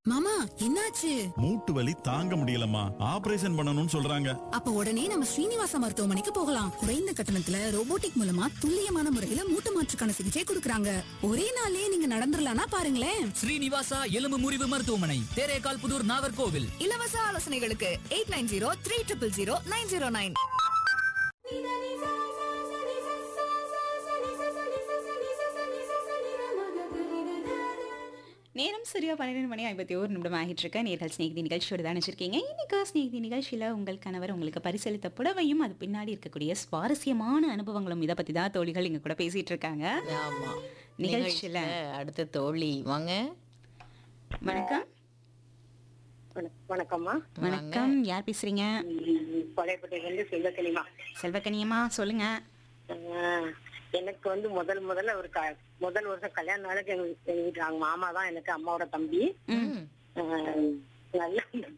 மாமா என்னாச்சு மூட்டு வலி தாங்க முடியலம்மா ஆபரேஷன் பண்ணணும்னு சொல்றாங்க அப்ப உடனே நம்ம ஸ்ரீனிவாச மருத்துவமனைக்கு போகலாம் குறைந்த கட்டணத்துல ரோபோட்டிக் மூலமா துல்லியமான முறையில மூட்டு மாற்றுக்கான சிகிச்சை கொடுக்கறாங்க ஒரே நாள்லயே நீங்க நடந்துடலாம்னா பாருங்களேன் ஸ்ரீனிவாசா எலும்பு முறிவு மருத்துவமனை தேரேகால் புதூர் நாகர்கோவில் இலவச ஆலோசனைகளுக்கு eight nine zero three triple zero nine zero nine நேரம் சரியா பன்னிரெண்டு மணி ஐம்பத்தி ஒரு நிமிடம் ஆகிட்டு இருக்க நேர்கள் ஸ்நேகிதி நிகழ்ச்சியோடு தான் வச்சிருக்கீங்க இன்னைக்கு ஸ்நேகிதி நிகழ்ச்சியில் உங்கள் கணவர் உங்களுக்கு பரிசளித்த புடவையும் அது பின்னாடி இருக்கக்கூடிய சுவாரஸ்யமான அனுபவங்களும் இதை பற்றி தான் தோழிகள் இங்க கூட பேசிட்டு இருக்காங்க ஆமா நிகழ்ச்சியில. நிகழ்ச்சியில அடுத்த தோழி வாங்க வணக்கம் வணக்- வணக்கம்மா வணக்கம் யார் பேசுறீங்க பழையப்பட்டியிலிருந்து செல்வக்கனிமா செல்வக்கனியம்மா சொல்லுங்க ஆஹ், எனக்கு வந்து முதல் முதல்ல ஒரு க- முதல் வருஷம் கல்யாண நாளுக்கு எங்க எங்க வீட்டு அவங்க மாமா தான் எனக்கு அம்மாவோட தம்பி ம். ஆஹ், நல்ல